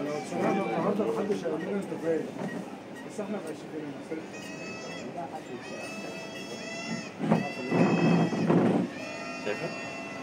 بصراحه النهارده محدش قال لنا انت فاهم بس احنا ماشيين شايفها؟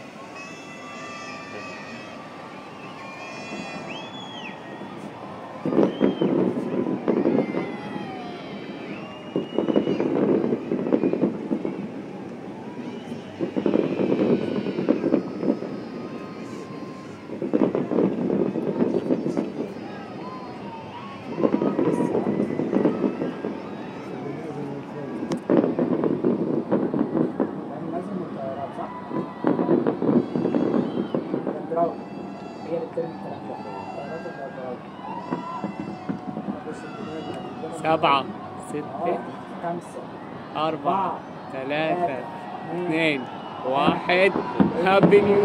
لازم من الطيارات صح؟ الدراون هي اللي بترمي الكلام ده الطيارات اللي الدراون بص الدنيا بتاعت- سبعة اه ستة خمسة أربعة ثلاثة ثلاثة اثنين واحد هابي نيو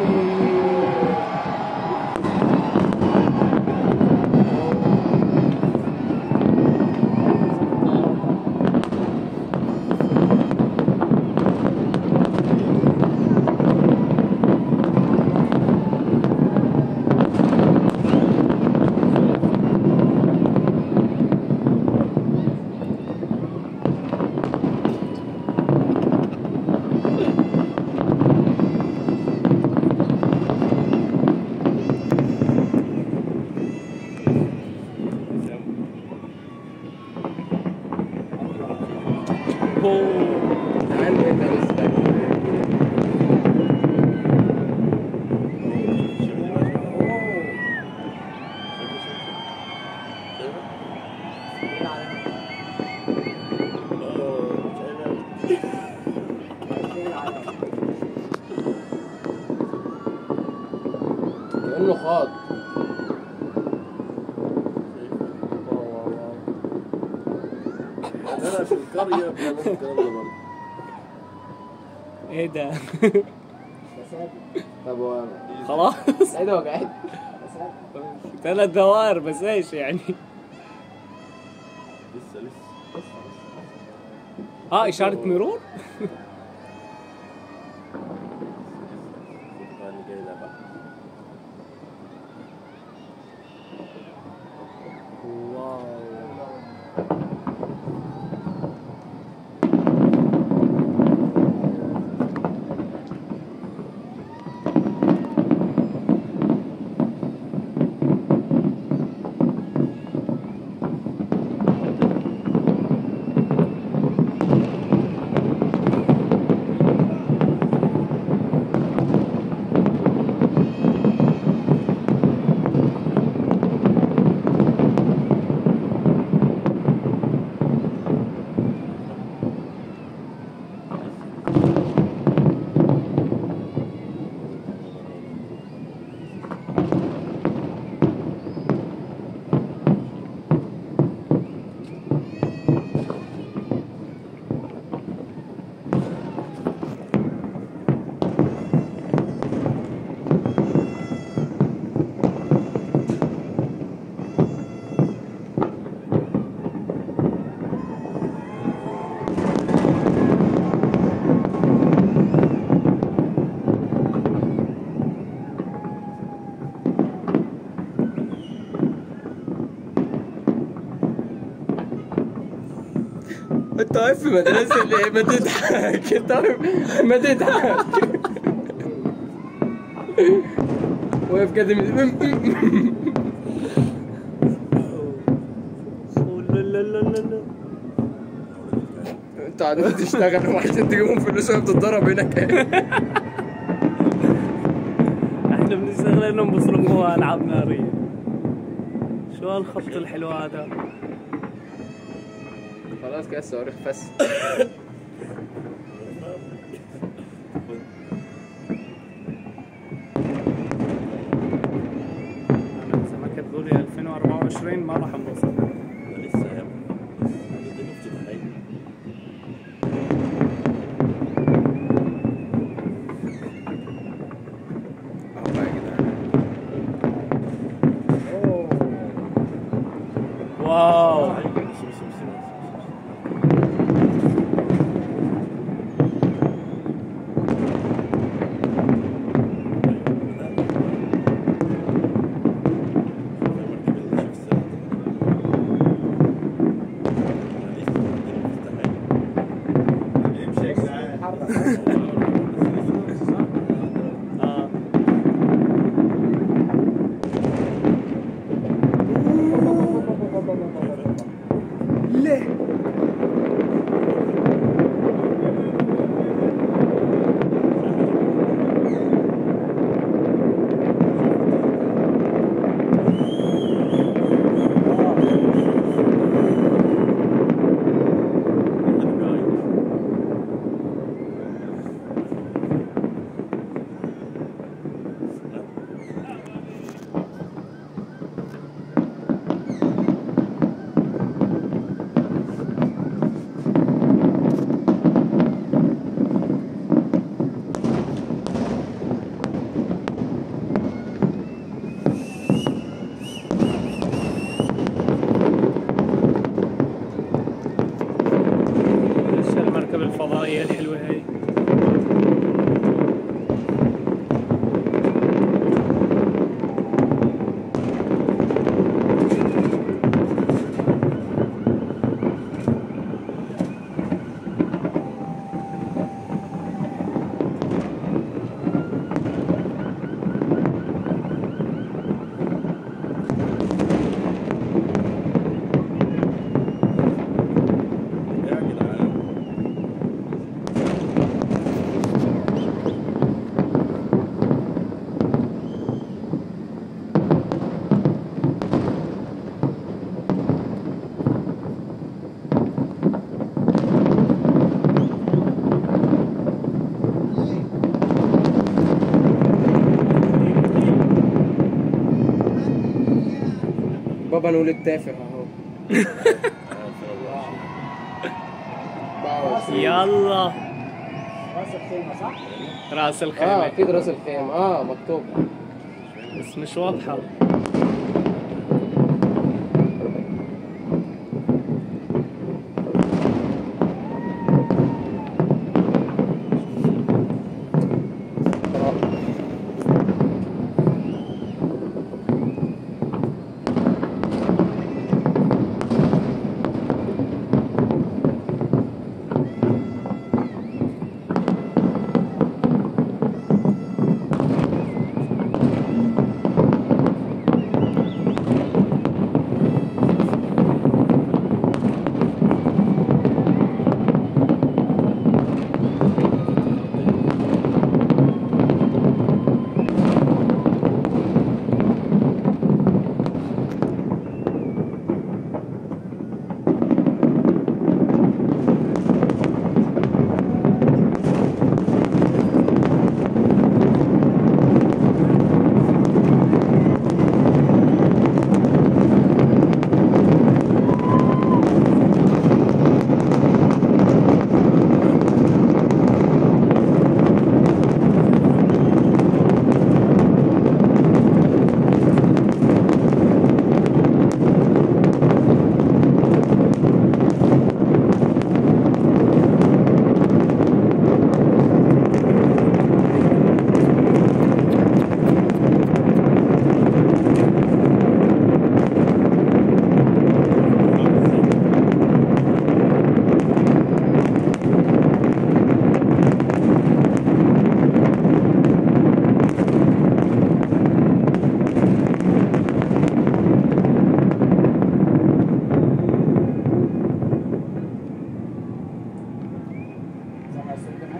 تعالوا هنا نسبة كأنه خاض انا في القريه بنعمل الكلام ده برضه ايه ده طب هو خلاص ايه ده وجعت ثلاث دوائر بس ايش يعني لسه لسه اه اشارة مرور الخطوة اللي جاي ده بقى انت واقف في مدرسة ليه ما تضحك انت واقف ما تضحك واقف كده من- انتوا قاعدين تشتغلوا عشان تجيبهم فلوس وهي بتتضرب هناك احنا بنشتغل انهم بيصرفوها العاب ناريه شو هالخط الحلو هذا خلاص كده الصواريخ فس انا اذا ما كتبوا لي 2024 ما راح انبسط لسه يا ابني لسه نفسي تتخيل اهو يا جدعان واو بص بص بص بص. بقى نقول التافه اهو 24 يلا راس الخيمة صح؟ راس اه الخيمة اكيد راس الخيمة اه مكتوب بس مش واضحة سامع الصوت ده؟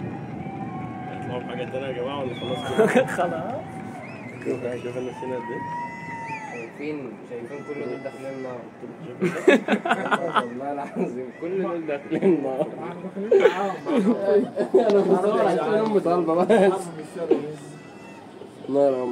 هيطلعوا حاجة تانية يا جماعة ولا خلاص كده؟ خلاص شوف شوف انا نسينا قد ايه؟ شايفين شايفين كل دول داخلين النار شوف والله العظيم كل دول داخلين النار احنا داخلين معاهم انا بصور عشان امي طالبه بس معاهم الشارع نار